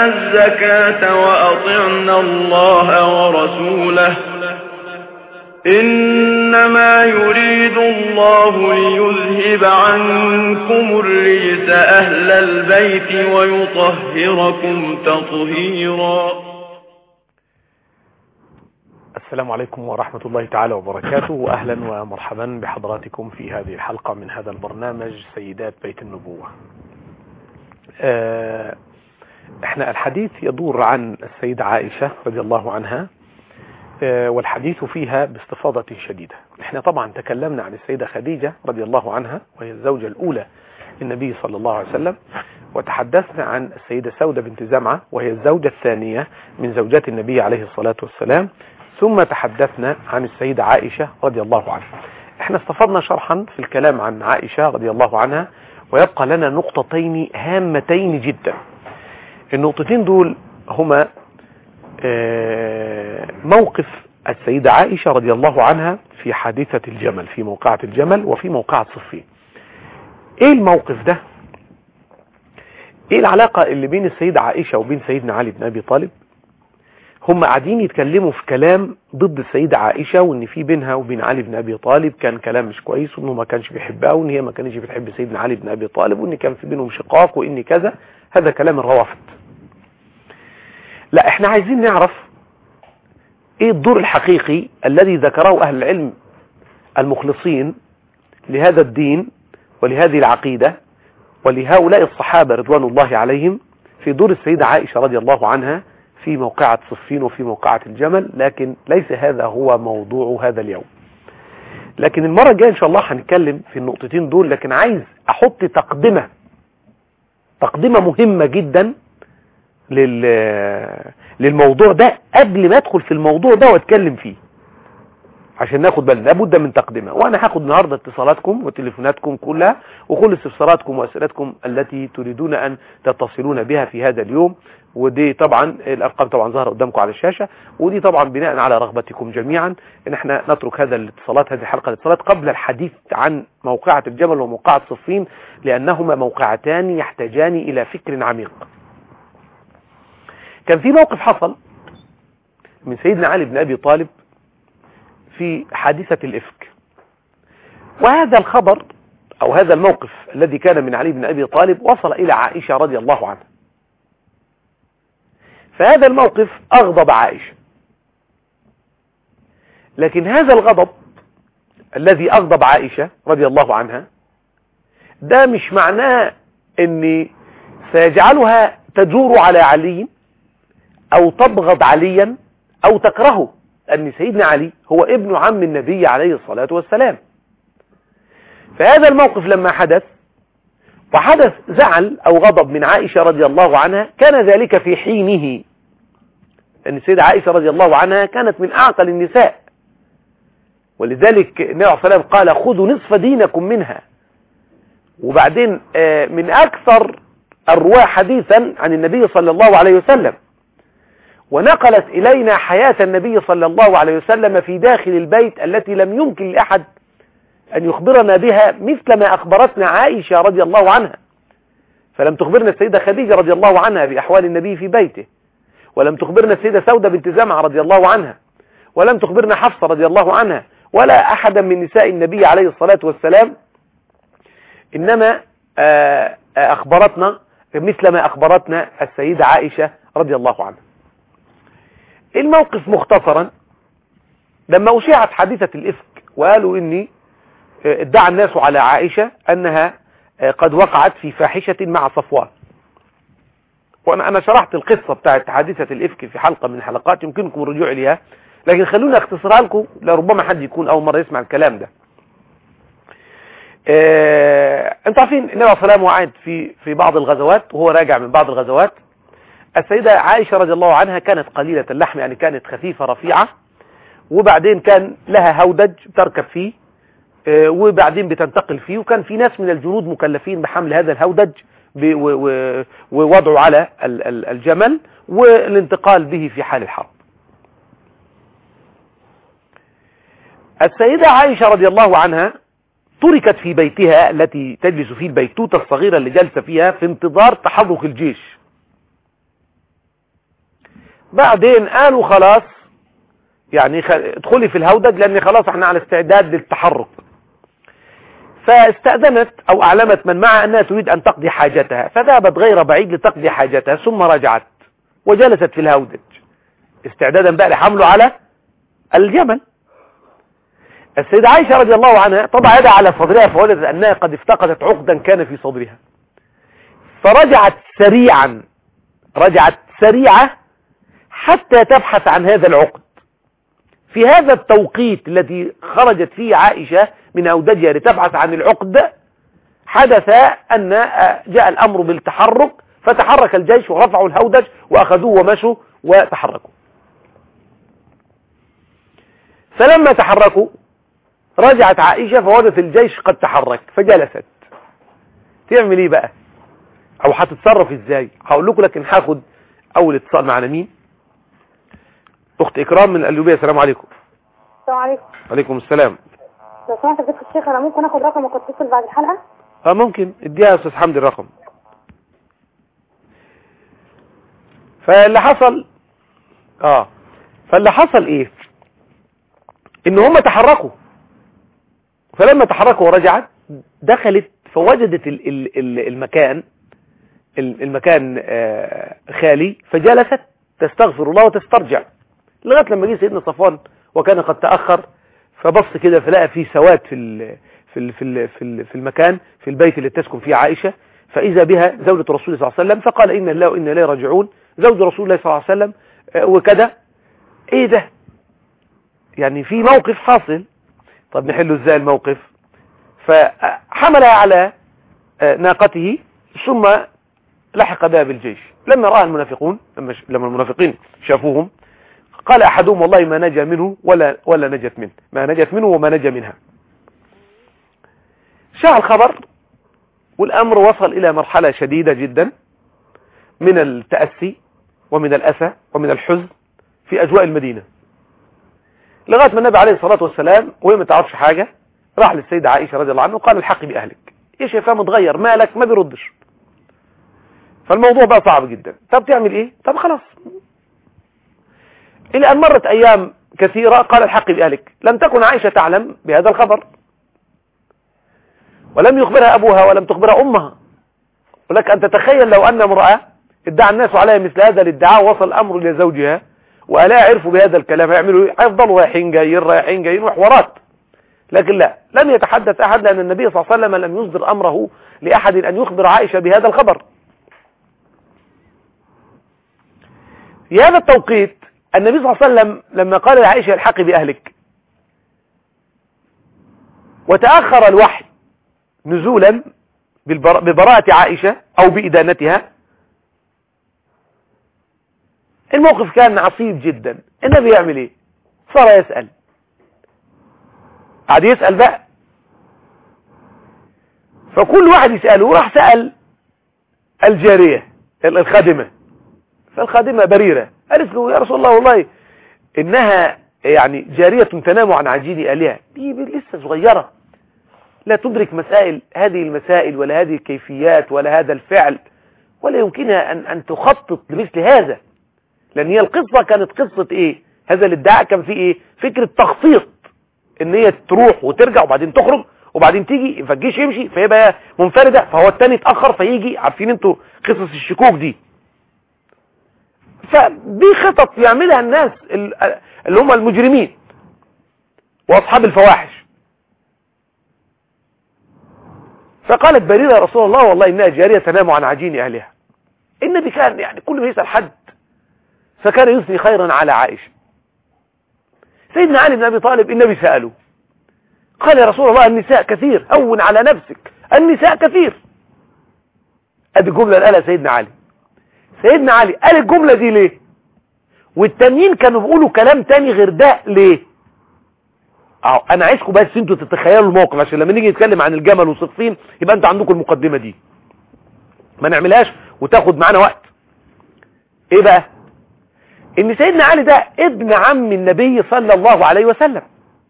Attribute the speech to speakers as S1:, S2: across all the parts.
S1: وآتينا الزكاة وأطعنا الله ورسوله إنما يريد الله ليذهب عنكم الرجس أهل البيت ويطهركم تطهيرا
S2: السلام عليكم ورحمة الله تعالى وبركاته وأهلا ومرحبا بحضراتكم في هذه الحلقة من هذا البرنامج سيدات بيت النبوة آه، احنا الحديث يدور عن السيدة عائشة رضي الله عنها آه، والحديث فيها باستفاضة شديدة احنا طبعا تكلمنا عن السيدة خديجة رضي الله عنها وهي الزوجة الأولى للنبي صلى الله عليه وسلم وتحدثنا عن السيدة سودة بنت زمعة وهي الزوجة الثانية من زوجات النبي عليه الصلاة والسلام ثم تحدثنا عن السيدة عائشة رضي الله عنها احنا استفدنا شرحا في الكلام عن عائشة رضي الله عنها ويبقى لنا نقطتين هامتين جدا النقطتين دول هما آه، موقف السيدة عائشة رضي الله عنها في حادثة الجمل في موقعة الجمل وفي موقعة صفين ايه الموقف ده ايه العلاقة اللي بين السيدة عائشة وبين سيدنا علي بن ابي طالب هم قاعدين يتكلموا في كلام ضد السيدة عائشة وان في بينها وبين علي بن ابي طالب كان كلام مش كويس وانه ما كانش بيحبها وان هي ما كانتش بتحب سيدنا علي بن ابي طالب وان كان في بينهم شقاق وان كذا هذا كلام الروافد لا احنا عايزين نعرف ايه الدور الحقيقي الذي ذكره اهل العلم المخلصين لهذا الدين ولهذه العقيدة ولهؤلاء الصحابة رضوان الله عليهم في دور السيدة عائشة رضي الله عنها في موقعة صفين وفي موقعة الجمل لكن ليس هذا هو موضوع هذا اليوم لكن المرة الجاية ان شاء الله هنتكلم في النقطتين دول لكن عايز احط تقدمة تقدمة مهمة جدا لل... للموضوع ده قبل ما ادخل في الموضوع ده واتكلم فيه عشان ناخد بالنا لابد من تقدمة وانا هاخد النهارده اتصالاتكم وتليفوناتكم كلها وكل استفساراتكم واسئلتكم التي تريدون ان تتصلون بها في هذا اليوم ودي طبعا الارقام طبعا ظاهره قدامكم على الشاشه ودي طبعا بناء على رغبتكم جميعا ان احنا نترك هذا الاتصالات هذه حلقه الاتصالات قبل الحديث عن موقعه الجمل وموقعه صفين لانهما موقعتان يحتاجان الى فكر عميق كان في موقف حصل من سيدنا علي بن ابي طالب في حادثة الإفك وهذا الخبر أو هذا الموقف الذي كان من علي بن أبي طالب وصل إلى عائشة رضي الله عنها فهذا الموقف أغضب عائشة لكن هذا الغضب الذي أغضب عائشة رضي الله عنها ده مش معناه أن سيجعلها تجور على علي أو تبغض عليا أو تكرهه أن سيدنا علي هو ابن عم النبي عليه الصلاة والسلام فهذا الموقف لما حدث وحدث زعل أو غضب من عائشة رضي الله عنها كان ذلك في حينه أن السيدة عائشة رضي الله عنها كانت من أعقل النساء ولذلك النبي عليه الصلاة قال خذوا نصف دينكم منها وبعدين من أكثر الرواة حديثا عن النبي صلى الله عليه وسلم ونقلت إلينا حياة النبي صلى الله عليه وسلم في داخل البيت التي لم يمكن لأحد أن يخبرنا بها مثل ما أخبرتنا عائشة رضي الله عنها فلم تخبرنا السيدة خديجة رضي الله عنها بأحوال النبي في بيته ولم تخبرنا السيدة سودة بنت زمعة رضي الله عنها ولم تخبرنا حفصة رضي الله عنها ولا أحدا من نساء النبي عليه الصلاة والسلام إنما أخبرتنا مثل ما أخبرتنا السيدة عائشة رضي الله عنها الموقف مختصرا لما أشيعت حادثة الإفك وقالوا إني ادعى الناس على عائشة أنها قد وقعت في فاحشة مع صفوان وأنا أنا شرحت القصة بتاعت حادثة الإفك في حلقة من الحلقات يمكنكم الرجوع إليها لكن خلونا اختصرها لكم لربما حد يكون أول مرة يسمع الكلام ده اه انتوا عارفين النبي عليه الصلاه والسلام وقعد في في بعض الغزوات وهو راجع من بعض الغزوات السيدة عائشة رضي الله عنها كانت قليلة اللحم يعني كانت خفيفة رفيعة وبعدين كان لها هودج تركب فيه وبعدين بتنتقل فيه وكان في ناس من الجنود مكلفين بحمل هذا الهودج ووضعه على الجمل والانتقال به في حال الحرب السيدة عائشة رضي الله عنها تركت في بيتها التي تجلس فيه البيتوتة الصغيرة اللي جالسة فيها في انتظار تحرك الجيش بعدين قالوا خلاص يعني ادخلي في الهودج لان خلاص احنا على استعداد للتحرك فاستأذنت او اعلمت من معها انها تريد ان تقضي حاجتها فذهبت غير بعيد لتقضي حاجتها ثم رجعت وجلست في الهودج استعدادا بقى لحمله على الجمل السيدة عائشة رضي الله عنها طبع يدها على صدرها فوجدت أنها قد افتقدت عقدا كان في صدرها فرجعت سريعا رجعت سريعة حتى تبحث عن هذا العقد في هذا التوقيت الذي خرجت فيه عائشة من أودجها لتبحث عن العقد حدث أن جاء الأمر بالتحرك فتحرك الجيش ورفعوا الهودج وأخذوه ومشوا وتحركوا فلما تحركوا رجعت عائشة فوجدت الجيش قد تحرك فجلست تعمل ايه بقى او هتتصرف ازاي هقول لكم لكن هاخد اول اتصال معنا مين اخت اكرام من القليوبيه السلام عليكم
S3: السلام عليكم
S2: وعليكم السلام
S3: لو سمحت يا دكتور الشيخ انا ممكن اخد رقمك واتصل بعد الحلقه
S2: اه ممكن اديها يا استاذ حمدي الرقم فاللي حصل اه فاللي حصل ايه ان هم تحركوا فلما تحركوا ورجعت دخلت فوجدت ال ال ال المكان المكان آه خالي فجلست تستغفر الله وتسترجع لغايه لما جه سيدنا صفوان وكان قد تاخر فبص كده فلقى في سواد في ال في ال في ال في, ال في المكان في البيت اللي تسكن فيه عائشه فاذا بها زوجة رسول الله صلى الله عليه وسلم فقال ان الله وانا اليه راجعون زوج رسول الله صلى الله عليه وسلم آه وكذا ايه ده يعني في موقف حاصل طب نحله ازاي الموقف فحملها على ناقته ثم لحق بها بالجيش لما رأى المنافقون لما, لما المنافقين شافوهم قال أحدهم والله ما نجا منه ولا, ولا نجت منه ما نجت منه وما نجا منها شاع الخبر والأمر وصل إلى مرحلة شديدة جدا من التأسي ومن الأسى ومن الحزن في أجواء المدينة لغاية ما النبي عليه الصلاة والسلام وهي ما تعرفش حاجة راح للسيدة عائشة رضي الله عنه وقال الحق بأهلك ايه شايفاه متغير مالك ما بيردش فالموضوع بقى صعب جدا طب تعمل ايه طب خلاص الى ان مرت ايام كثيرة قال الحق بأهلك لم تكن عائشة تعلم بهذا الخبر ولم يخبرها ابوها ولم تخبرها امها ولك ان تتخيل لو ان امرأة ادعى الناس عليها مثل هذا الادعاء وصل الامر الى زوجها ولا عرفوا بهذا الكلام هيعملوا ايه هيفضلوا رايحين جايين رايحين جايين وحوارات لكن لا لم يتحدث احد لان النبي صلى الله عليه وسلم لم يصدر امره لاحد ان يخبر عائشة بهذا الخبر في هذا التوقيت النبي صلى الله عليه وسلم لما قال لعائشة الحقي بأهلك وتأخر الوحي نزولا ببراءة عائشة أو بإدانتها الموقف كان عصيب جدا النبي يعمل ايه صار يسأل قعد يسأل بقى فكل واحد يسأله راح سأل الجارية الخادمة فالخادمة بريرة قالت له يا رسول الله والله إنها يعني جارية تنام عن عجين آلهة دي لسه صغيرة لا تدرك مسائل هذه المسائل ولا هذه الكيفيات ولا هذا الفعل ولا يمكنها أن, أن تخطط لمثل هذا لأن هي القصة كانت قصة إيه هذا الادعاء كان فيه إيه فكرة تخطيط إن هي تروح وترجع وبعدين تخرج وبعدين تيجي فالجيش يمشي فيبقى منفردة فهو التاني اتأخر فيجي عارفين انتوا قصص الشكوك دي فدي خطط يعملها الناس اللي هم المجرمين واصحاب الفواحش فقالت بريرة يا رسول الله والله انها جارية تنام عن عجين اهلها النبي كان يعني كل ما يسأل حد فكان يثني خيرا على عائشة سيدنا علي بن ابي طالب النبي سأله قال يا رسول الله النساء كثير هون على نفسك النساء كثير ادي الجملة اللي قالها سيدنا علي سيدنا علي قال الجملة دي ليه والتانيين كانوا بيقولوا كلام تاني غير ده ليه اهو انا عايزكم بس انتوا تتخيلوا الموقف عشان لما نيجي نتكلم عن الجمل وصفين يبقى انتوا عندكم المقدمة دي ما نعملهاش وتاخد معانا وقت ايه بقى ان سيدنا علي ده ابن عم النبي صلى الله عليه وسلم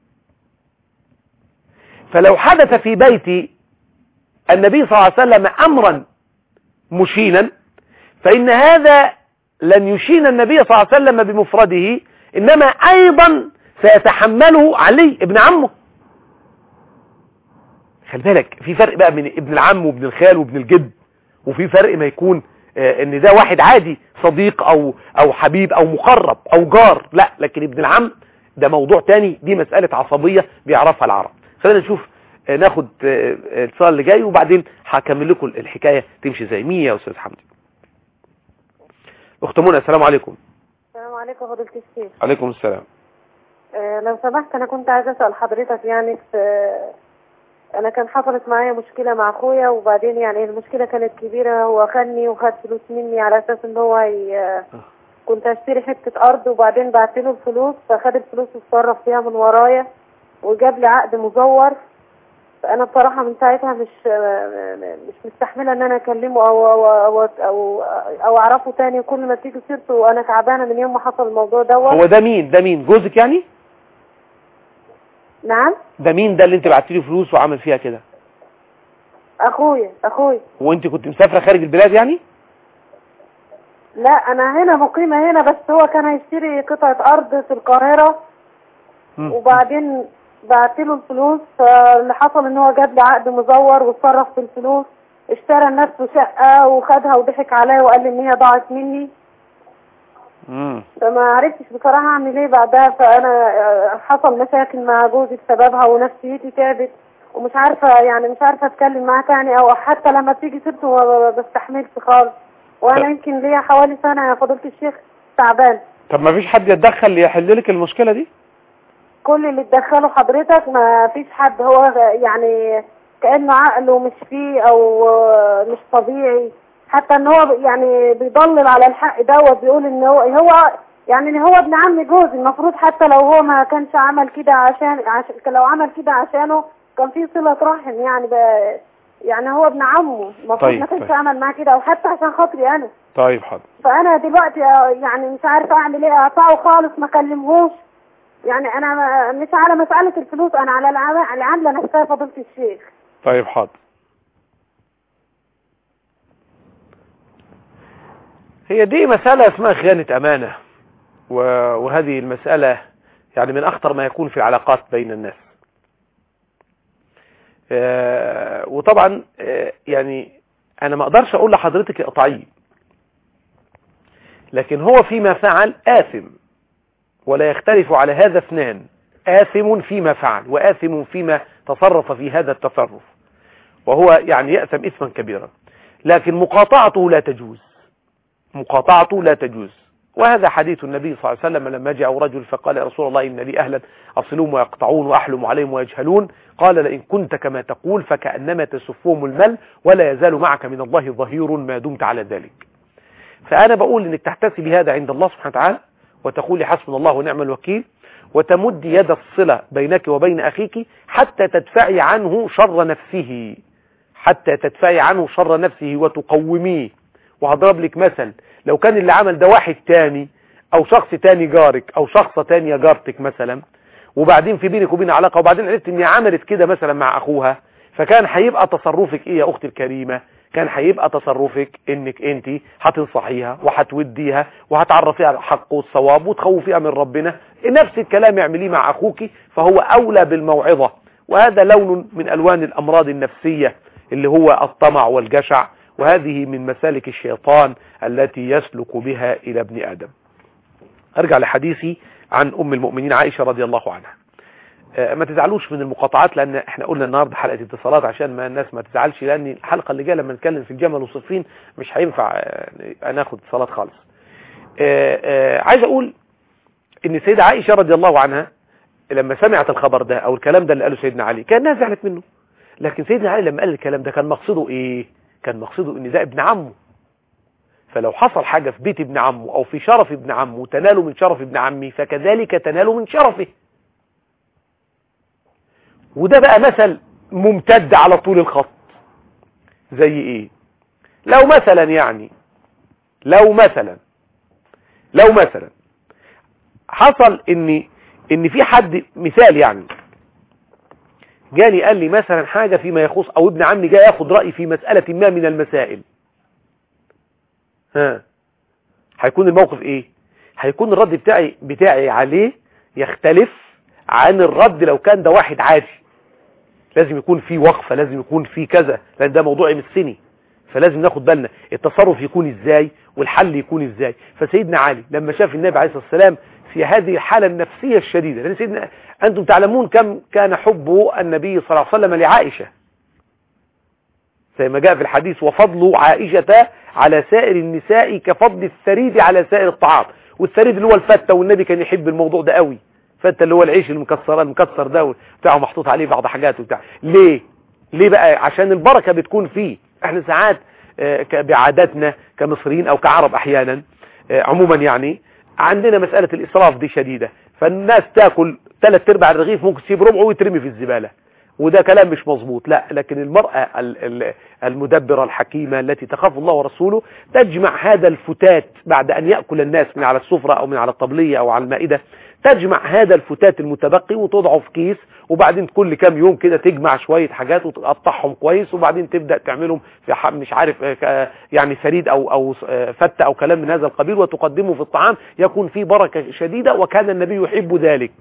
S2: فلو حدث في بيت النبي صلى الله عليه وسلم امرا مشينا فإن هذا لن يشين النبي صلى الله عليه وسلم بمفرده إنما أيضا سيتحمله علي ابن عمه خلي بالك في فرق بقى بين ابن العم وابن الخال وابن الجد وفي فرق ما يكون آه، ان ده واحد عادي صديق او او حبيب او مقرب او جار لا لكن ابن العم ده موضوع تاني دي مسألة عصبية بيعرفها العرب خلينا نشوف آه، ناخد آه، آه، السؤال اللي جاي وبعدين هكمل لكم الحكاية تمشي زي مين يا استاذ حمدي اخت منى السلام عليكم
S3: السلام عليكم فضيلة الشيخ
S2: عليكم السلام
S3: آه، لو سمحت انا كنت عايزه اسال حضرتك يعني في انا كان حصلت معايا مشكله مع اخويا وبعدين يعني المشكله كانت كبيره هو خدني وخد فلوس مني على اساس ان هو ي... كنت اشتري حته ارض وبعدين بعت له الفلوس فخد الفلوس واتصرف فيها من ورايا وجاب لي عقد مزور فانا بصراحه من ساعتها مش مش مستحمله ان انا اكلمه او او او او, أو اعرفه تاني كل ما تيجي سيرته وانا تعبانه من يوم ما حصل الموضوع دوت
S2: هو ده مين ده مين جوزك يعني
S3: نعم
S2: ده مين ده اللي انت بعتي له فلوس وعمل فيها كده
S3: اخويا اخويا
S2: وانت كنت مسافره خارج البلاد يعني
S3: لا انا هنا مقيمه هنا بس هو كان هيشتري قطعه ارض في القاهره
S2: مم.
S3: وبعدين بعت له الفلوس فاللي حصل ان هو جاب لي عقد مزور واتصرف في الفلوس اشترى لنفسه شقه وخدها وضحك عليا وقال لي ان هي ضاعت مني
S2: امم
S3: فما عرفتش بصراحه اعمل ايه بعدها فانا آه، حصل مشاكل مع جوزي بسببها ونفسيتي تعبت ومش عارفه يعني مش عارفه اتكلم معاه تاني او حتى لما بتيجي سيرته ما بستحملش خالص وانا
S2: طب.
S3: يمكن ليا حوالي سنه يا فضيله الشيخ تعبان
S2: طب ما فيش حد يتدخل يحل لك المشكله دي
S3: كل اللي تدخله حضرتك ما فيش حد هو يعني كأنه عقله مش فيه او آه، مش طبيعي حتى ان هو يعني بيضلل على الحق دوت بيقول ان هو هو يعني ان هو ابن عم جوزي المفروض حتى لو هو ما كانش عمل كده عشان عشان لو عمل كده عشانه كان في صلة رحم يعني ب يعني هو ابن عمه المفروض
S2: طيب،
S3: ما كانش
S2: طيب.
S3: عمل معاه كده او حتى عشان خاطري انا
S2: طيب حاضر
S3: فانا دلوقتي آه، يعني مش عارفه اعمل ايه اقطعه خالص ما اكلمهوش يعني انا ما- مش على مساله الفلوس انا على العم- العامله نفسها فضيله الشيخ
S2: طيب حاضر هي دي مسألة اسمها خيانة أمانة و- وهذه المسألة يعني من أخطر ما يكون في العلاقات بين الناس آه، وطبعا آه، يعني أنا ما أقدرش أقول لحضرتك اقطعيه لكن هو فيما فعل آثم ولا يختلف على هذا اثنان آثم فيما فعل وآثم فيما تصرف في هذا التصرف وهو يعني يأثم إثما كبيرا لكن مقاطعته لا تجوز مقاطعته لا تجوز وهذا حديث النبي صلى الله عليه وسلم لما جاء رجل فقال يا رسول الله إن لي أهلا أصلهم ويقطعون وأحلم عليهم ويجهلون قال لئن كنت كما تقول فكأنما تسفهم المل ولا يزال معك من الله ظهير ما دمت على ذلك فأنا بقول إنك تحتسبي هذا عند الله سبحانه وتعالى وتقولي حسبنا الله ونعم الوكيل وتمد يد الصلة بينك وبين أخيك حتى تدفعي عنه شر نفسه حتى تدفعي عنه شر نفسه وتقوميه وهضرب لك مثل لو كان اللي عمل ده واحد تاني او شخص تاني جارك او شخصة تانية جارتك مثلا وبعدين في بينك وبين علاقة وبعدين عرفت ان هي عملت كده مثلا مع اخوها فكان هيبقى تصرفك ايه يا اختي الكريمة كان هيبقى تصرفك انك انت هتنصحيها وهتوديها وهتعرفيها على الحق والصواب وتخوفيها من ربنا نفس الكلام اعمليه مع اخوك فهو اولى بالموعظة وهذا لون من الوان الامراض النفسية اللي هو الطمع والجشع وهذه من مسالك الشيطان التي يسلك بها إلى ابن آدم أرجع لحديثي عن أم المؤمنين عائشة رضي الله عنها آه، ما تزعلوش من المقاطعات لأن احنا قلنا النهاردة حلقة اتصالات عشان ما الناس ما تزعلش لأن الحلقة اللي جاية لما نتكلم في الجمل والصفين مش هينفع آه، ناخد اتصالات خالص آه، آه، عايز أقول إن السيدة عائشة رضي الله عنها لما سمعت الخبر ده أو الكلام ده اللي قاله سيدنا علي كأنها زعلت منه لكن سيدنا علي لما قال الكلام ده كان مقصده إيه كان مقصده ان ده ابن عمه فلو حصل حاجة في بيت ابن عمه او في شرف ابن عمه تناله من شرف ابن عمي فكذلك تناله من شرفه وده بقى مثل ممتد على طول الخط زي ايه لو مثلا يعني لو مثلا لو مثلا حصل ان ان في حد مثال يعني جاني قال لي مثلا حاجة فيما يخص او ابن عمي جاي ياخد رأي في مسألة ما من المسائل ها هيكون الموقف ايه هيكون الرد بتاعي بتاعي عليه يختلف عن الرد لو كان ده واحد عادي لازم يكون في وقفة لازم يكون في كذا لان ده موضوع يمسني فلازم ناخد بالنا التصرف يكون ازاي والحل يكون ازاي فسيدنا علي لما شاف النبي عليه الصلاة والسلام في هذه الحالة النفسية الشديدة لأن سيدنا أنتم تعلمون كم كان حب النبي صلى الله عليه وسلم لعائشة زي ما جاء في الحديث وفضل عائشة على سائر النساء كفضل الثريد على سائر الطعام والثريد اللي هو الفتة والنبي كان يحب الموضوع ده قوي فتة اللي هو العيش المكسر المكسر ده بتاعه محطوط عليه بعض حاجات وبتاع ليه ليه بقى عشان البركة بتكون فيه احنا ساعات آه، ك- بعاداتنا كمصريين او كعرب احيانا آه، عموما يعني عندنا مسألة الإسراف دي شديدة فالناس تاكل ثلاث ارباع الرغيف ممكن تسيب ربعه ويترمي في الزبالة وده كلام مش مظبوط لا لكن المرأة ال- ال- المدبرة الحكيمة التي تخاف الله ورسوله تجمع هذا الفتات بعد أن يأكل الناس من على السفرة أو من على الطبلية أو على المائدة تجمع هذا الفتات المتبقي وتضعه في كيس وبعدين كل كام يوم كده تجمع شوية حاجات وتقطعهم كويس وبعدين تبدأ تعملهم في ح- مش عارف آه، ك- يعني فريد أو أو آه، فتة أو كلام من هذا القبيل وتقدمه في الطعام يكون فيه بركة شديدة وكان النبي يحب ذلك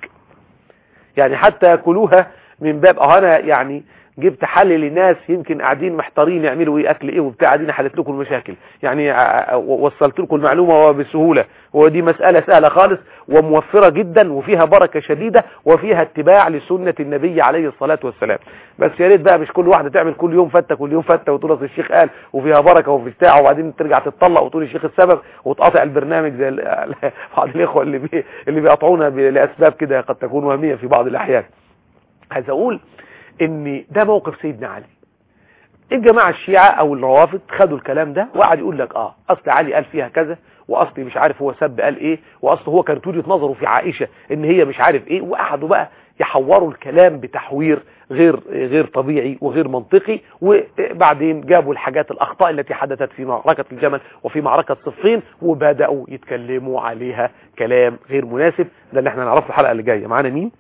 S2: يعني حتى ياكلوها من باب اه انا يعني جبت حل لناس يمكن قاعدين محتارين يعملوا ايه اكل ايه وبتاع قاعدين حلت لكم المشاكل يعني ع- وصلت لكم المعلومه وبسهوله ودي مساله سهله خالص وموفره جدا وفيها بركه شديده وفيها اتباع لسنه النبي عليه الصلاه والسلام بس يا ريت بقى مش كل واحده تعمل كل يوم فته كل يوم فته وتقول أصل الشيخ قال وفيها بركه وفي بتاع وبعدين ترجع تتطلق وتقول الشيخ السبب وتقاطع البرنامج زي ال- بعض الاخوه اللي بي اللي بيقطعونا ب- لاسباب كده قد تكون وهميه في بعض الاحيان عايز اقول ان ده موقف سيدنا علي الجماعة الشيعة او الروافض خدوا الكلام ده وقعد يقول لك اه اصل علي قال فيها كذا واصل مش عارف هو سب قال ايه واصل هو كانت وجهه نظره في عائشة ان هي مش عارف ايه وقعدوا بقى يحوروا الكلام بتحوير غير غير طبيعي وغير منطقي وبعدين جابوا الحاجات الاخطاء التي حدثت في معركة الجمل وفي معركة صفين وبداوا يتكلموا عليها كلام غير مناسب ده اللي احنا نعرفه الحلقة اللي جاية معانا مين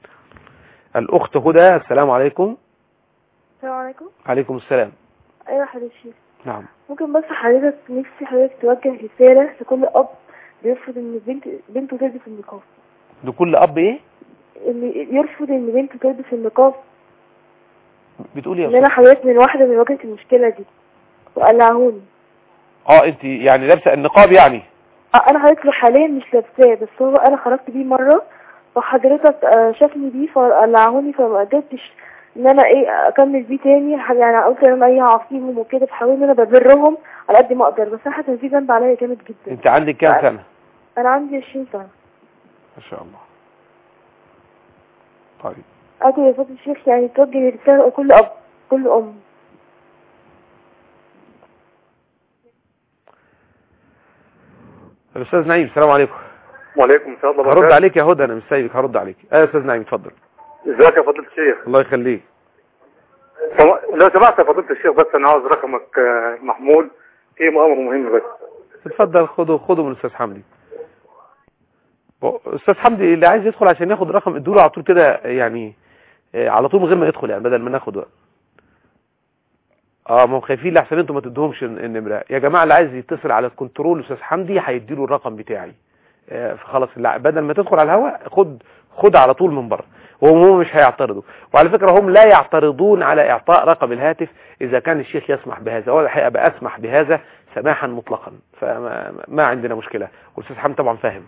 S2: الاخت هدى السلام عليكم
S4: السلام عليكم
S2: عليكم السلام
S4: ايوه حضرتك الشيخ
S2: نعم
S4: ممكن بس حضرتك نفسي حضرتك توجه رسالة لكل اب بيرفض ان بنت بنته تلبس النقاب
S2: لكل اب ايه
S4: اللي يرفض ان بنته تلبس النقاب
S2: بتقول يا
S4: ان انا
S2: استاذ
S4: حضرتك من واحدة من واجهت المشكلة دي وقلعهوني
S2: اه انت يعني لابسه النقاب يعني
S4: اه انا حضرتك حاليا مش لابساه بس هو انا خرجت بيه مرة فحضرتك آه، شافني بيه فقلعهوني فما قدرتش ان انا ايه اكمل بيه تاني ح- يعني قلت ان انا ايه هعصيهم وكده فحاولت ان انا ببرهم على قد ما اقدر بس انا حاسه ان في ذنب عليا جامد جدا
S2: انت عندك كام
S4: لا.
S2: سنه
S4: انا عندي 20 سنة
S2: ما شاء الله طيب
S4: أرجو يا فضل الشيخ يعني توجه رسالة لكل أب كل أم
S2: الاستاذ نعيم السلام عليكم
S5: وعليكم السلام ورحمة الله
S2: هرد
S5: وبركاته
S2: عليك يا هدى انا مش سايبك هرد عليك اه يا استاذ نعيم اتفضل
S5: ازيك يا فضيلة الشيخ
S2: الله يخليك
S5: سم- لو سمحت يا فضيلة الشيخ بس انا عاوز رقمك آه، محمول في امر مهم بس
S2: اتفضل خده خده من الاستاذ حمدي و- استاذ حمدي اللي عايز يدخل عشان ياخد رقم ادوله على طول كده يعني آه، على طول من غير ما يدخل يعني بدل ما ناخد وقت اه ما هم خايفين لحسن انتوا ما تدوهمش الن- النمره يا جماعه اللي عايز يتصل على الكنترول استاذ حمدي هيديله الرقم بتاعي آه، فخلاص لا بدل ما تدخل على الهواء خد خد على طول من بره وهم مش هيعترضوا وعلى فكره هم لا يعترضون على اعطاء رقم الهاتف اذا كان الشيخ يسمح بهذا ولا الحقيقه بقى اسمح بهذا سماحا مطلقا فما ما عندنا مشكله والاستاذ حمدي طبعا فاهم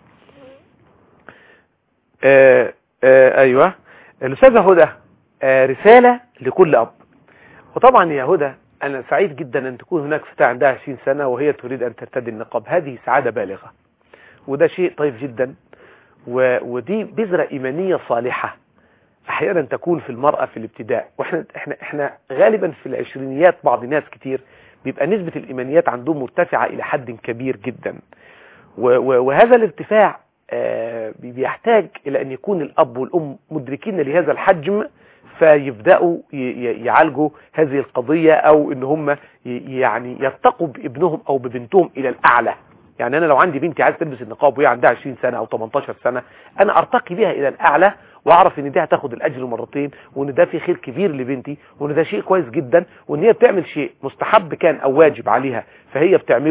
S2: آه آه ايوه الاستاذه هدى آه رساله لكل اب وطبعا يا هدى انا سعيد جدا ان تكون هناك فتاة عندها 20 سنه وهي تريد ان ترتدي النقاب هذه سعاده بالغه وده شيء طيب جدا و... ودي بذرة إيمانية صالحة أحيانا تكون في المرأة في الابتداء وإحنا إحنا إحنا غالبا في العشرينيات بعض الناس كتير بيبقى نسبة الإيمانيات عندهم مرتفعة إلى حد كبير جدا و... و... وهذا الارتفاع آه، بي- بيحتاج إلى أن يكون الأب والأم مدركين لهذا الحجم فيبدأوا ي- ي- يعالجوا هذه القضية أو إن هم ي- يعني يرتقوا بابنهم أو ببنتهم إلى الأعلى يعني انا لو عندي بنتي عايز تلبس النقاب وهي عندها 20 سنة او 18 سنة انا ارتقي بها الى الاعلى واعرف ان دي هتاخد الاجر مرتين وان ده في خير كبير لبنتي وان ده شيء كويس جدا وان هي بتعمل شيء مستحب كان او واجب عليها فهي بتعمله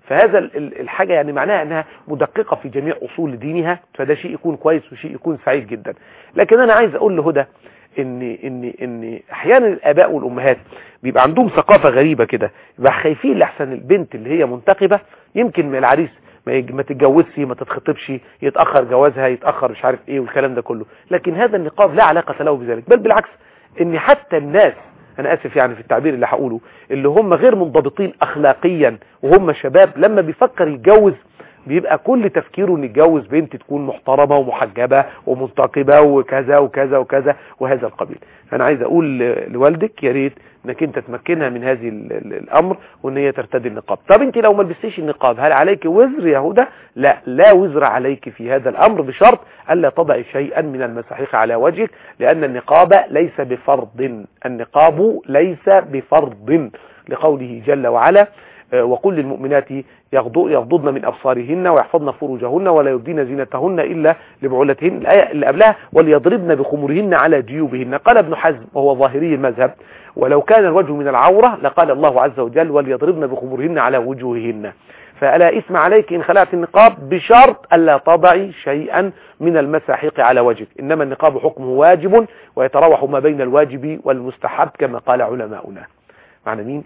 S2: فهذا ال- ال- الحاجة يعني معناها انها مدققة في جميع اصول دينها فده شيء يكون كويس وشيء يكون سعيد جدا لكن انا عايز اقول لهدى ان ان ان احيانا الاباء والامهات بيبقى عندهم ثقافة غريبة كده يبقى خايفين لحسن البنت اللي هي منتقبة يمكن من العريس ما يج- ما تتجوزش ما تتخطبش يتأخر جوازها يتأخر مش عارف ايه والكلام ده كله لكن هذا النقاب لا علاقة له بذلك بل بالعكس ان حتى الناس انا اسف يعني في التعبير اللي هقوله اللي هم غير منضبطين اخلاقيا وهم شباب لما بيفكر يتجوز بيبقى كل تفكيره ان يتجوز بنت تكون محترمة ومحجبة ومنتقبة وكذا وكذا وكذا وهذا القبيل فانا عايز اقول ل- لوالدك يا ريت انك انت تمكنها من هذه ال- ال- الامر وان هي ترتدي النقاب طب انت لو ما لبستيش النقاب هل عليك وزر يا هدى لا لا وزر عليك في هذا الامر بشرط الا تضعي شيئا من المساحيق على وجهك لان النقاب ليس بفرض النقاب ليس بفرض لقوله جل وعلا آه، وقل للمؤمنات يغضو- يغضضن من أبصارهن ويحفظن فروجهن ولا يبدين زينتهن إلا لبعولتهن الآية اللي قبلها وليضربن بخمرهن على جيوبهن قال ابن حزم وهو ظاهري المذهب ولو كان الوجه من العورة لقال الله عز وجل وليضربن بخمرهن على وجوههن فألا إثم عليك إن خلعت النقاب بشرط ألا تضعي شيئا من المساحيق على وجهك إنما النقاب حكمه واجب ويتراوح ما بين الواجب والمستحب كما قال علماؤنا معنى مين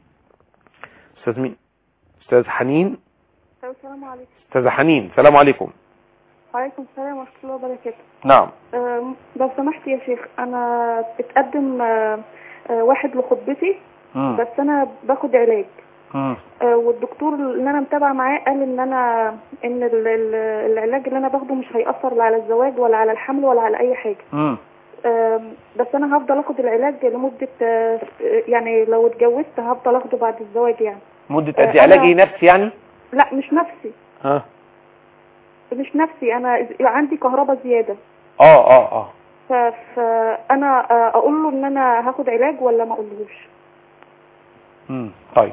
S2: أستاذ مين أستاذ حنين
S4: السلام عليكم
S2: أستاذ حنين السلام عليكم
S4: وعليكم السلام ورحمة الله وبركاته
S2: نعم
S4: أم، لو سمحت يا شيخ أنا اتقدم آه، آه، واحد لخطبتي
S2: مم.
S4: بس أنا باخد علاج
S2: مم.
S4: آه، والدكتور اللي أنا متابعة معاه قال إن أنا إن ال- ال- العلاج اللي أنا باخده مش هيأثر لا على الزواج ولا على الحمل ولا على أي حاجة
S2: مم.
S4: آم، بس أنا هفضل أخد العلاج لمدة آه، يعني لو اتجوزت هفضل أخده بعد الزواج يعني
S2: مدة
S4: آه،
S2: قد إيه؟ علاج
S4: أنا-
S2: ايه نفسي يعني
S4: لا مش نفسي
S2: ها
S4: مش نفسي أنا عندي كهرباء زيادة
S2: اه اه اه
S4: ف- فانا آه، اقول له ان انا هاخد علاج ولا ما اقولهوش
S2: مم. طيب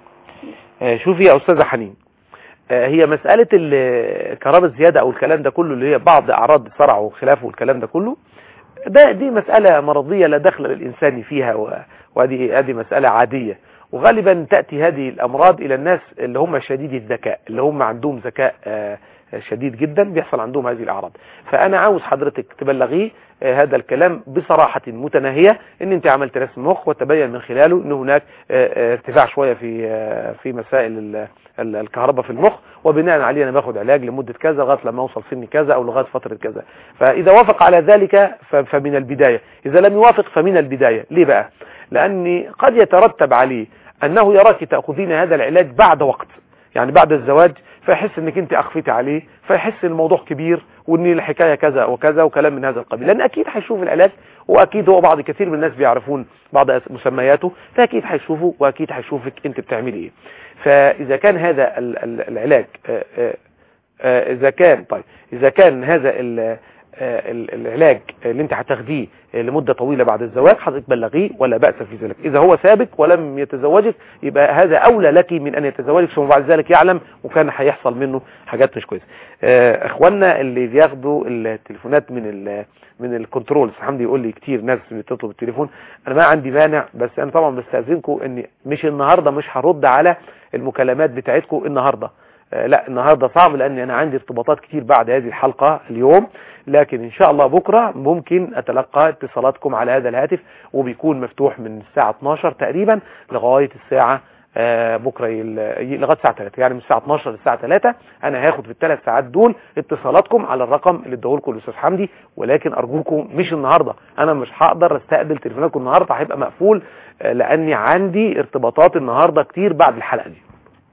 S2: آه، شوفي يا أستاذة حنين آه، هي مسألة ال- الكهرباء الزيادة أو الكلام ده كله اللي هي بعض أعراض الصرع وخلافه والكلام ده كله ده دي مسألة مرضية لا دخل للإنسان فيها و- وهذه هذه مسألة عادية وغالبا تأتي هذه الأمراض إلى الناس اللي هم شديدي الذكاء اللي هم عندهم ذكاء آه، شديد جدا بيحصل عندهم هذه الأعراض فأنا عاوز حضرتك تبلغيه آه، هذا الكلام بصراحة متناهية ان انت عملت رسم مخ وتبين من خلاله ان هناك آه، آه، ارتفاع شوية في آه، في مسائل ال- ال- الكهرباء في المخ وبناء عليه انا باخد علاج لمدة كذا لغايه لما اوصل سن كذا او لغايه فترة كذا فاذا وافق على ذلك ف- فمن البداية اذا لم يوافق فمن البداية ليه بقى لان قد يترتب عليه انه يراك تأخذين هذا العلاج بعد وقت يعني بعد الزواج فيحس انك انت اخفيتي عليه فيحس ان الموضوع كبير وان الحكاية كذا وكذا وكلام من هذا القبيل لان اكيد هيشوف العلاج واكيد هو بعض كثير من الناس بيعرفون بعض أس- مسمياته فاكيد هيشوفه واكيد هيشوفك انت بتعملي ايه فاذا كان هذا ال- ال- العلاج آه، آه، آه، اذا كان طيب اذا كان هذا ال- آه، ال- العلاج اللي انت هتاخديه لمدة طويلة بعد الزواج حضرتك بلغيه ولا بأس في ذلك اذا هو ثابت ولم يتزوجك يبقى هذا اولى لك من ان يتزوجك ثم بعد ذلك يعلم وكان هيحصل منه حاجات مش كويسه آه، اخواننا اللي بياخدوا التليفونات من ال من الكنترول حمدي يقول لي كتير ناس بتطلب التليفون انا ما عندي مانع بس انا طبعا بستاذنكم اني مش النهارده مش هرد على المكالمات بتاعتكم النهارده آه، لا النهاردة صعب لأن أنا عندي ارتباطات كتير بعد هذه الحلقة اليوم لكن إن شاء الله بكرة ممكن أتلقى اتصالاتكم على هذا الهاتف وبيكون مفتوح من الساعة 12 تقريبا لغاية الساعة آه، بكرة يل- لغاية الساعة 3 يعني من الساعة 12 للساعة 3 أنا هاخد في الثلاث ساعات دول اتصالاتكم على الرقم اللي اداهولكم الأستاذ حمدي ولكن أرجوكم مش النهاردة أنا مش هقدر استقبل تليفوناتكم النهاردة هيبقى مقفول آه، لأني عندي ارتباطات النهاردة كتير بعد الحلقة دي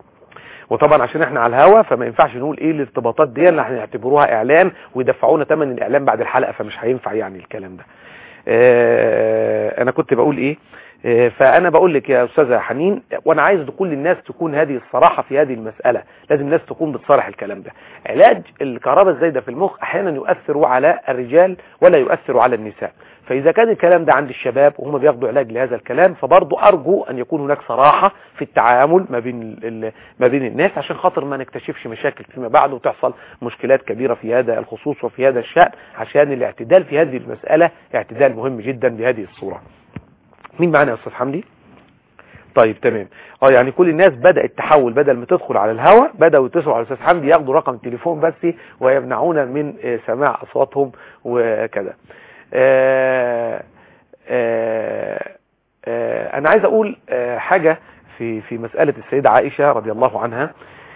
S2: وطبعا عشان احنا على الهوا فما ينفعش نقول ايه الارتباطات دي اللي هنعتبروها اعلان ويدفعونا ثمن الاعلان بعد الحلقه فمش هينفع يعني الكلام ده اه انا كنت بقول ايه اه فانا بقول لك يا استاذه حنين وانا عايز كل الناس تكون هذه الصراحه في هذه المساله لازم الناس تكون بتصارح الكلام ده علاج الكهرباء الزايده في المخ احيانا يؤثر على الرجال ولا يؤثر على النساء فإذا كان الكلام ده عند الشباب وهم بياخدوا علاج لهذا الكلام فبرضو أرجو أن يكون هناك صراحة في التعامل ما بين ال- ال- ما بين الناس عشان خاطر ما نكتشفش مشاكل فيما بعد وتحصل مشكلات كبيرة في هذا الخصوص وفي هذا الشأن عشان الاعتدال في هذه المسألة اعتدال مهم جدا بهذه الصورة مين معنا يا أستاذ حمدي طيب تمام اه يعني كل الناس بدأت تحول بدل ما تدخل على الهواء بدأوا يتصلوا على الاستاذ حمدي ياخدوا رقم التليفون بس ويمنعونا من آه، سماع اصواتهم وكذا آه، آه، آه، انا عايز اقول آه، حاجة في في مسألة السيدة عائشة رضي الله عنها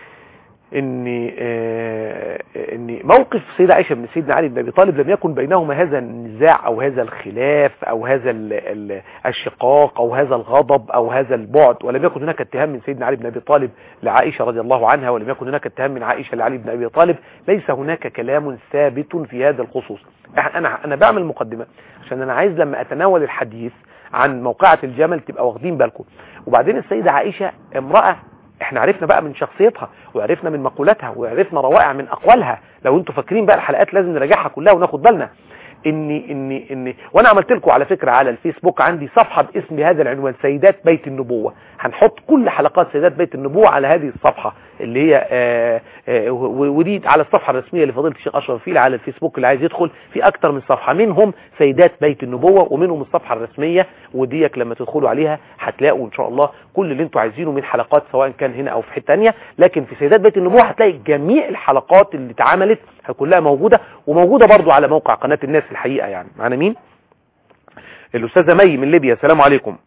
S2: ان آه، ان موقف السيدة عائشة من سيدنا علي بن ابي طالب لم يكن بينهما هذا النزاع او هذا الخلاف او هذا ال- ال- الشقاق او هذا الغضب او هذا البعد ولم يكن هناك اتهام من سيدنا علي بن ابي طالب لعائشة رضي الله عنها ولم يكن هناك اتهام من عائشة لعلي بن ابي طالب ليس هناك كلام ثابت في هذا الخصوص إح- انا انا بعمل مقدمة عشان انا عايز لما اتناول الحديث عن موقعة الجمل تبقى واخدين بالكم وبعدين السيدة عائشة امرأة احنا عرفنا بقى من شخصيتها وعرفنا من مقولاتها وعرفنا روائع من اقوالها لو انتوا فاكرين بقى الحلقات لازم نراجعها كلها وناخد بالنا اني اني اني وانا عملت لكم على فكره على الفيسبوك عندي صفحه باسم هذا العنوان سيدات بيت النبوه هنحط كل حلقات سيدات بيت النبوه على هذه الصفحه اللي هي آه آه و- ودي على الصفحه الرسميه لفضيله الشيخ اشرف فيل على الفيسبوك اللي عايز يدخل في اكتر من صفحه منهم سيدات بيت النبوه ومنهم الصفحه الرسميه وديك لما تدخلوا عليها هتلاقوا ان شاء الله كل اللي انتوا عايزينه من حلقات سواء كان هنا او في حته ثانيه لكن في سيدات بيت النبوه هتلاقي جميع الحلقات اللي اتعملت كلها موجوده وموجوده برضو على موقع قناه الناس الحقيقه يعني معانا مين الاستاذه مي من ليبيا السلام عليكم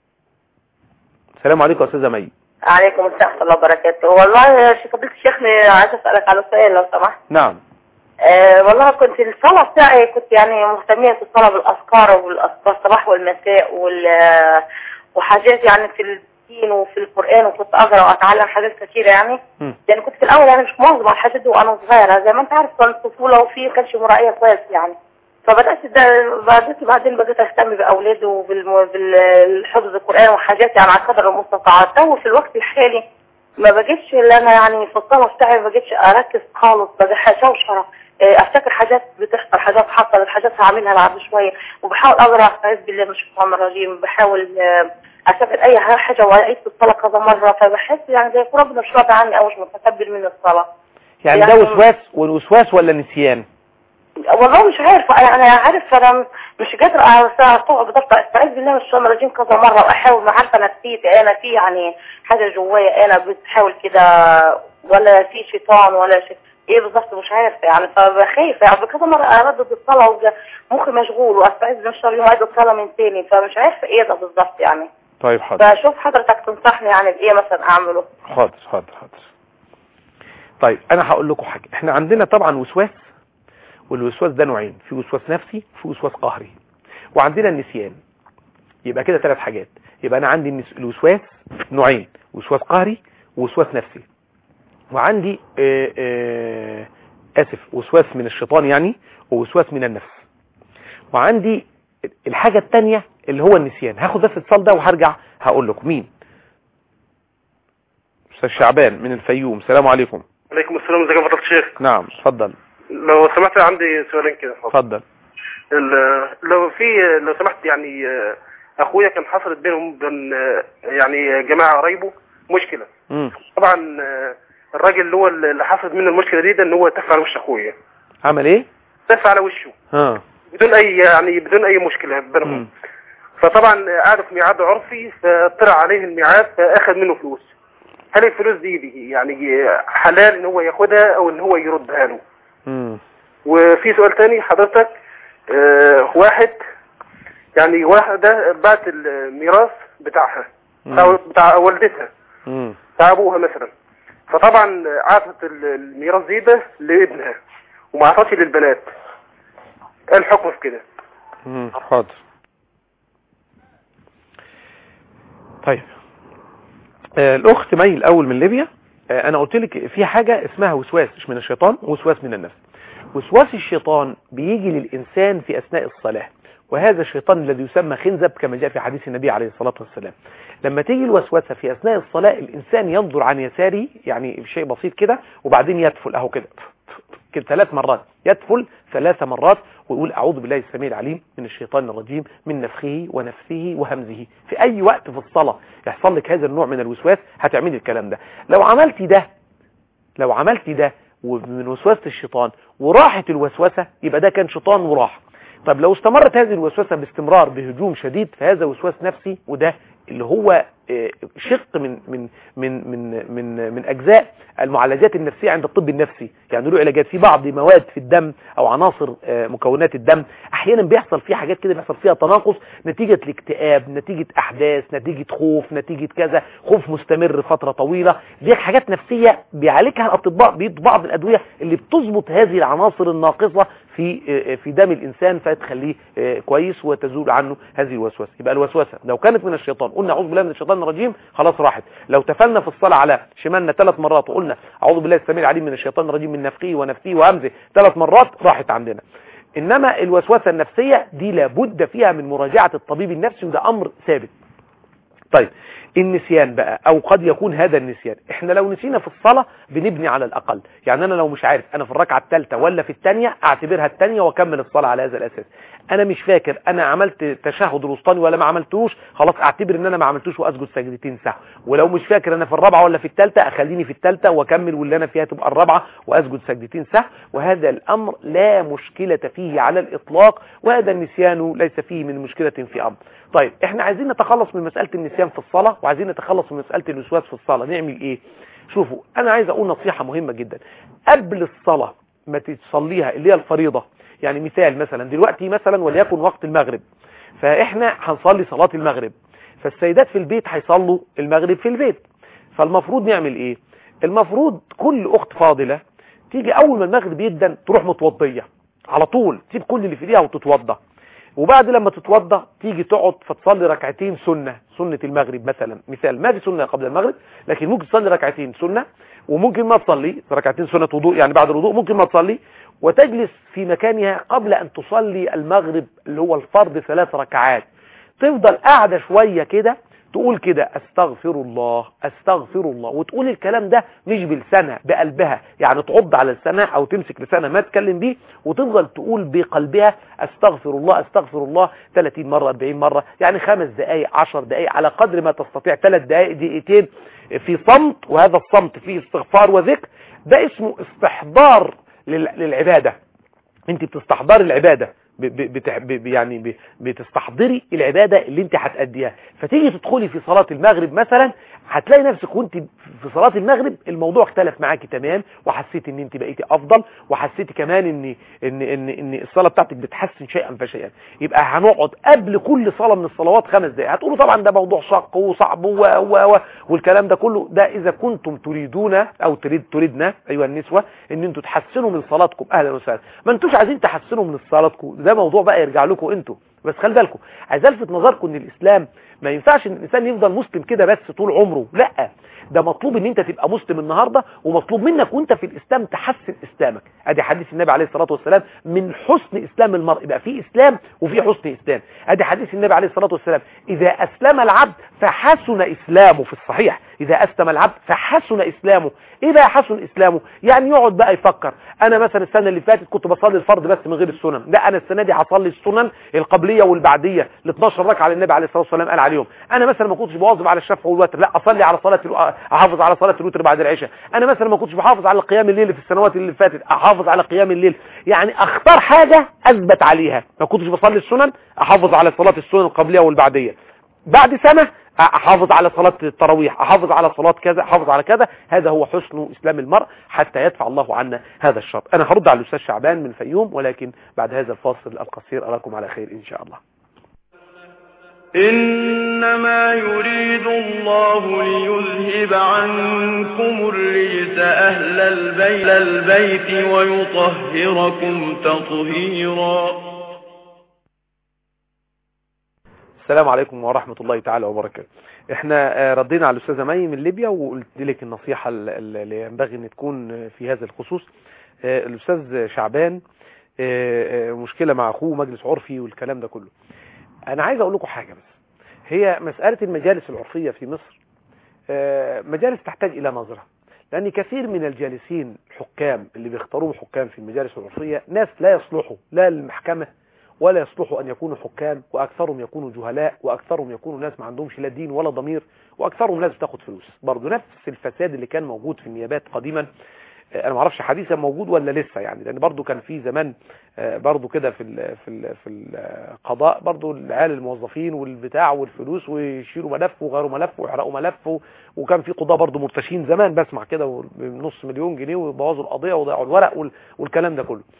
S2: السلام عليكم يا استاذه مي
S6: عليكم السلام ورحمة الله وبركاته والله يا شيخ فضيلة الشيخ عايز أسألك على سؤال لو سمحت
S2: نعم
S6: أه والله كنت الصلاة بتاعي كنت يعني مهتمية في الصلاة بالأذكار والأذكار الصباح والمساء وال وحاجات يعني في الدين وفي القرآن وكنت أقرأ وأتعلم حاجات كثيرة يعني
S2: مم.
S6: يعني كنت في الأول يعني مش مواظبة على الحاجات دي وأنا صغيرة زي ما أنت عارف كانت طفولة وفي كانش مراعية كويس يعني فبدأت ده بعدين بعدين بدأت أهتم بأولادي وبالحفظ القرآن وحاجات يعني على قدر المستطاع تو في الوقت الحالي ما بجيتش اللي انا يعني في الصلاه بتاعي ما بجيتش اركز خالص بجي شوشره إيه، افتكر حاجات بتحصل حاجات حصلت حاجات هعملها بعد شويه وبحاول اقرا استعيذ بالله من الشيطان الرجيم بحاول آه، افتكر اي حاجه واعيد في الصلاه كذا مره فبحس يعني زي ربنا مش راضي عني او مش متقبل مني الصلاه
S2: يعني ده
S6: يعني-
S2: وسواس والوسواس ولا نسيان
S6: والله مش عارفه انا انا عارف انا مش قادره استوعب بالضبط استعيذ بالله من الشيطان الرجيم كذا مره واحاول ما عارفه نفسيتي انا في يعني حاجه جوايا انا بتحاول كده ولا في شيطان ولا شيء ايه بالظبط مش عارفه يعني فبخايف يعني كذا مره اردد الصلاه ومخي مشغول واستعيذ بالله من الشيطان الرجيم واعيد الصلاه من تاني فمش عارفه ايه ده بالظبط يعني
S2: طيب حاضر
S6: فشوف حضرتك تنصحني يعني بايه مثلا اعمله
S2: حاضر حاضر حاضر طيب انا هقول لكم حاجه احنا عندنا طبعا وسواس والوسواس ده نوعين في وسواس نفسي وفي وسواس قهري وعندنا النسيان يبقى كده ثلاث حاجات يبقى انا عندي النس- الوسواس نوعين وسواس قهري ووسواس نفسي وعندي آه آه اسف وسواس من الشيطان يعني ووسواس من النفس وعندي الحاجة التانية اللي هو النسيان هاخد بس اتصال ده وهرجع هقول لكم مين استاذ شعبان من الفيوم السلام عليكم
S5: عليكم السلام ازيك يا فضيلة الشيخ
S2: نعم اتفضل
S5: لو سمحت عندي سؤالين كده
S2: اتفضل
S5: ال- لو في لو سمحت يعني آه، اخويا كان حصلت بينهم بين آه، يعني جماعه قرايبه مشكله
S2: امم
S5: طبعا آه، الراجل اللي هو اللي حصلت منه المشكله دي ده ان هو تف على وش اخويا
S2: عمل ايه
S5: تف على وشه
S2: ها
S5: بدون اي يعني بدون اي مشكله بينهم
S2: مم.
S5: فطبعا قعدوا في ميعاد عرفي فطلع عليه الميعاد فاخذ منه فلوس هل الفلوس دي, دي يعني حلال ان هو ياخدها او ان هو يردها له
S2: امم
S5: وفي سؤال تاني حضرتك آه واحد يعني واحدة بعت الميراث بتاعها أو بتاع والدتها
S2: امم
S5: بتاع أبوها مثلا فطبعا عطت ال- الميراث دي ده لابنها وما عطتش للبنات ايه الحكم في كده
S2: امم حاضر طيب آه الاخت مي الاول من ليبيا آه انا قلت لك في حاجه اسمها وسواس مش من الشيطان وسواس من النفس وسواس الشيطان بيجي للانسان في اثناء الصلاه وهذا الشيطان الذي يسمى خنزب كما جاء في حديث النبي عليه الصلاه والسلام لما تيجي الوسوسه في اثناء الصلاه الانسان ينظر عن يساره يعني شيء بسيط كده وبعدين يدفل اهو كده كده ثلاث مرات يدفل ثلاث مرات ويقول أعوذ بالله السميع العليم من الشيطان الرجيم من نفخه ونفسه وهمزه في أي وقت في الصلاة يحصل لك هذا النوع من الوسواس هتعملي الكلام ده لو عملتي ده لو عملتي ده ومن وسوسة الشيطان وراحت الوسوسة يبقى ده كان شيطان وراح طب لو استمرت هذه الوسوسة باستمرار بهجوم شديد فهذا وسواس نفسي وده اللي هو آه، شق من من من من من من اجزاء المعالجات النفسيه عند الطب النفسي يعني له علاجات في بعض مواد في الدم او عناصر آه، مكونات الدم احيانا بيحصل فيها حاجات كده بيحصل فيها تناقص نتيجه الاكتئاب نتيجه احداث نتيجه خوف نتيجه كذا خوف مستمر فتره طويله دي حاجات نفسيه بيعالجها الاطباء بيدوا بعض الادويه اللي بتظبط هذه العناصر الناقصه في آه، في دم الانسان فتخليه آه، كويس وتزول عنه هذه الوسوسه يبقى الوسوسه لو كانت من الشيطان قلنا اعوذ بالله من الشيطان الرجيم خلاص راحت لو تفلنا في الصلاه على شمالنا ثلاث مرات وقلنا اعوذ بالله السميع العليم من الشيطان الرجيم من نفخه ونفثه وهمزه ثلاث مرات راحت عندنا انما الوسوسه النفسيه دي لابد فيها من مراجعه الطبيب النفسي وده امر ثابت طيب النسيان بقى او قد يكون هذا النسيان احنا لو نسينا في الصلاة بنبني على الاقل يعني انا لو مش عارف انا في الركعة الثالثة ولا في الثانية اعتبرها الثانية واكمل الصلاة على هذا الاساس انا مش فاكر انا عملت تشهد الوسطاني ولا ما عملتوش خلاص اعتبر ان انا ما عملتوش واسجد سجدتين سهو ولو مش فاكر انا في الرابعة ولا في الثالثة اخليني في الثالثة واكمل واللي انا فيها تبقى الرابعة واسجد سجدتين سهو وهذا الامر لا مشكلة فيه على الاطلاق وهذا النسيان ليس فيه من مشكلة في امر طيب احنا عايزين نتخلص من مسألة النسيان في الصلاة وعايزين نتخلص من مسألة الوسواس في الصلاة نعمل ايه شوفوا انا عايز اقول نصيحة مهمة جدا قبل الصلاة ما تصليها اللي هي الفريضة يعني مثال مثلا دلوقتي مثلا وليكن وقت المغرب فاحنا هنصلي صلاة المغرب فالسيدات في البيت هيصلوا المغرب في البيت فالمفروض نعمل ايه المفروض كل اخت فاضلة تيجي اول ما المغرب يدن تروح متوضية على طول تسيب كل اللي في ايديها وتتوضى وبعد لما تتوضى تيجي تقعد فتصلي ركعتين سنة سنة المغرب مثلا مثال ما في سنة قبل المغرب لكن ممكن تصلي ركعتين سنة وممكن ما تصلي ركعتين سنة وضوء يعني بعد الوضوء ممكن ما تصلي وتجلس في مكانها قبل أن تصلي المغرب اللي هو الفرض ثلاث ركعات تفضل قاعدة شوية كده تقول كده استغفر الله استغفر الله وتقول الكلام ده مش بلسانها بقلبها يعني تعض على لسانها او تمسك لسانها ما تكلم بيه وتفضل تقول بقلبها استغفر الله استغفر الله 30 مرة 40 مرة يعني خمس دقائق 10 دقائق على قدر ما تستطيع ثلاث دقائق دقيقتين في صمت وهذا الصمت فيه استغفار وذكر ده اسمه استحضار لل- للعبادة انت بتستحضري العبادة ب- ب- بتع- ب- يعني ب- بتستحضري العبادة اللي انت هتأديها فتيجي تدخلي في صلاة المغرب مثلا هتلاقي نفسك وانت في صلاة المغرب الموضوع اختلف معاكي تمام وحسيت ان انت بقيتي افضل وحسيتي كمان ان ان ان ان الصلاة بتاعتك بتحسن شيئا فشيئا يبقى هنقعد قبل كل صلاة من الصلوات خمس دقائق هتقولوا طبعا ده موضوع شق وصعب و و و والكلام ده كله ده اذا كنتم تريدون او تريد تريدنا ايها النسوة ان انتوا تحسنوا من صلاتكم اهلا وسهلا ما انتوش عايزين تحسنوا من صلاتكم ده موضوع بقى يرجع لكم انتوا بس خلي بالكم عايز الفت نظركم ان الاسلام ما ينفعش ان الانسان يفضل مسلم كده بس طول عمره لا ده مطلوب ان انت تبقى مسلم النهارده ومطلوب منك وانت في الاسلام تحسن اسلامك ادي حديث النبي عليه الصلاه والسلام من حسن اسلام المرء يبقى في اسلام وفي حسن اسلام ادي حديث النبي عليه الصلاه والسلام اذا اسلم العبد فحسن اسلامه في الصحيح اذا اسلم العبد فحسن اسلامه ايه بقى حسن اسلامه يعني يقعد بقى يفكر انا مثلا السنه اللي فاتت كنت بصلي الفرض بس من غير السنن لا انا السنه دي هصلي السنن القبليه والبعديه ال 12 ركعه اللي النبي عليه الصلاه والسلام قال عليهم انا مثلا ما كنتش بواظب على الشفع والوتر لا اصلي على صلاه الو... احافظ على صلاه الوتر بعد العشاء انا مثلا ما كنتش بحافظ على قيام الليل في السنوات اللي فاتت احافظ على قيام الليل يعني اختار حاجه اثبت عليها ما كنتش بصلي السنن احافظ على صلاه السنن القبليه والبعديه بعد سنة احافظ على صلاة التراويح احافظ على صلاة كذا احافظ على كذا هذا هو حسن اسلام المرء حتى يدفع الله عنا هذا الشر انا هرد على الاستاذ شعبان من الفيوم ولكن بعد هذا الفاصل القصير اراكم على خير ان شاء الله
S1: إنما يريد الله ليذهب عنكم الرجس أهل البيت, البيت ويطهركم تطهيرا
S2: السلام عليكم ورحمة الله تعالى وبركاته احنا آه، ردينا على الاستاذة مي من ليبيا وقلت لك النصيحة ال- ال- اللي ينبغي ان تكون في هذا الخصوص آه، الاستاذ شعبان آه، آه، مشكلة مع اخوه مجلس عرفي والكلام ده كله انا عايز اقول لكم حاجة بس هي مسألة المجالس العرفية في مصر آه، مجالس تحتاج الى نظرة لان كثير من الجالسين الحكام اللي بيختاروهم حكام في المجالس العرفية ناس لا يصلحوا لا للمحكمة ولا يصلحوا أن يكونوا حكام وأكثرهم يكونوا جهلاء وأكثرهم يكونوا ناس ما عندهمش لا دين ولا ضمير وأكثرهم ناس بتاخد فلوس برضه نفس الفساد اللي كان موجود في النيابات قديما انا ما اعرفش حديثا موجود ولا لسه يعني لان برضو كان في زمان آه، برضو كده في ال في ال في القضاء برضو العيال الموظفين والبتاع والفلوس ويشيلوا ملف وغيروا ملف ويحرقوا ملف و- وكان في قضاة برضو مرتشين زمان بسمع كده بنص مليون جنيه ويبوظوا القضية ويضيعوا الورق وال- والكلام ده كله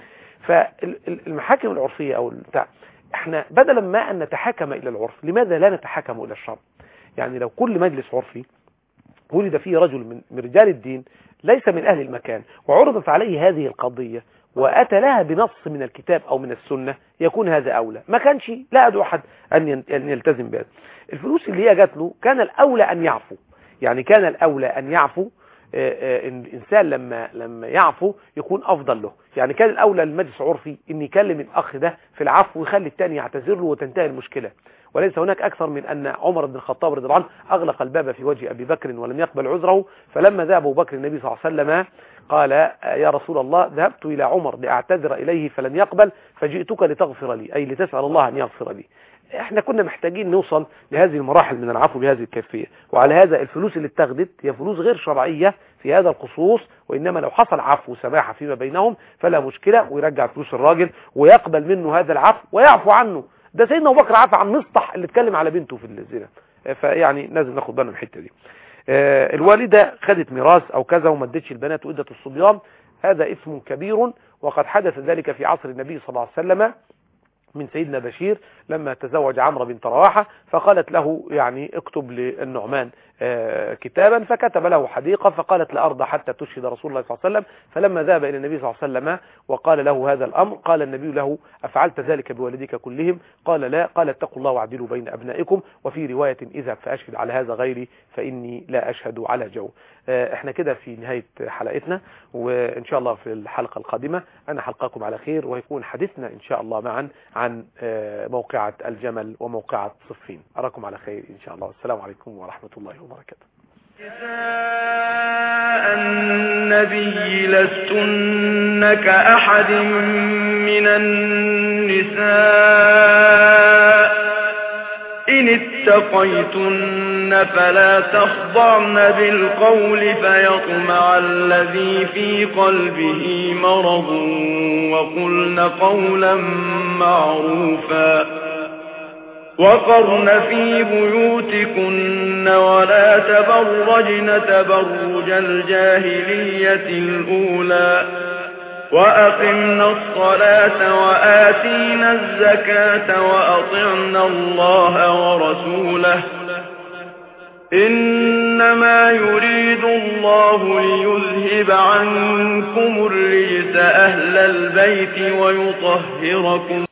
S2: فالمحاكم العرفية او البتاع احنا بدلا ما ان نتحاكم الى العرف لماذا لا نتحاكم الى الشرع يعني لو كل مجلس عرفي ولد فيه رجل من من رجال الدين ليس من أهل المكان وعرضت عليه هذه القضية وأتى لها بنص من الكتاب أو من السنة يكون هذا أولى ما كانش لا أدعو أحد أن ين- أن يلتزم بهذا الفلوس اللي هي جات له كان الأولى أن يعفو يعني كان الأولى أن يعفو آه، آه، إن الإنسان لما لما يعفو يكون أفضل له يعني كان الأولى للمجلس عرفي أن يكلم الأخ ده في العفو ويخلي الثاني يعتذر له وتنتهي المشكلة وليس هناك أكثر من أن عمر بن الخطاب رضي الله عنه أغلق الباب في وجه أبي بكر ولم يقبل عذره فلما ذهب أبو بكر النبي صلى الله عليه وسلم قال آه، يا رسول الله ذهبت إلى عمر لأعتذر إليه فلم يقبل فجئتك لتغفر لي أي لتسأل الله أن يغفر لي احنا كنا محتاجين نوصل لهذه المراحل من العفو بهذه الكيفية وعلى هذا الفلوس اللي اتخذت هي فلوس غير شرعية في هذا الخصوص وإنما لو حصل عفو وسماحة فيما بينهم فلا مشكلة ويرجع فلوس الراجل ويقبل منه هذا العفو ويعفو عنه ده سيدنا أبو بكر عفى عن مصطح اللي اتكلم على بنته في الزنا فيعني لازم ناخد بالنا من الحتة دي آه، الوالدة خدت ميراث أو كذا وما ادتش البنات وادت الصبيان هذا اسم كبير وقد حدث ذلك في عصر النبي صلى الله عليه وسلم من سيدنا بشير لما تزوج عمرو بنت رواحة فقالت له يعني اكتب للنعمان آه، كتابا فكتب له حديقة فقالت لأرضى حتى تشهد رسول الله صلى الله عليه وسلم فلما ذهب إلى النبي صلى الله عليه وسلم وقال له هذا الأمر قال النبي له أفعلت ذلك بوالدك كلهم قال لا قال اتقوا الله واعدلوا بين أبنائكم وفي رواية إذا فأشهد على هذا غيري فإني لا أشهد على جو آه، احنا كده في نهاية حلقتنا وإن شاء الله في الحلقة القادمة أنا حلقاكم على خير ويكون حديثنا إن شاء الله معا عن آه، موقعة الجمل وموقعة صفين أراكم على خير إن شاء الله والسلام عليكم ورحمة الله وبركاته
S1: نساء النبي لستن كأحد من النساء إن اتقيتن فلا تخضعن بالقول فيطمع الذي في قلبه مرض وقلن قولا معروفا وقرن في بيوتكن ولا تبرجن تبرج الجاهلية الأولى وأقمنا الصلاة وآتينا الزكاة وأطعنا الله ورسوله إنما يريد الله ليذهب عنكم الرجس أهل البيت ويطهركم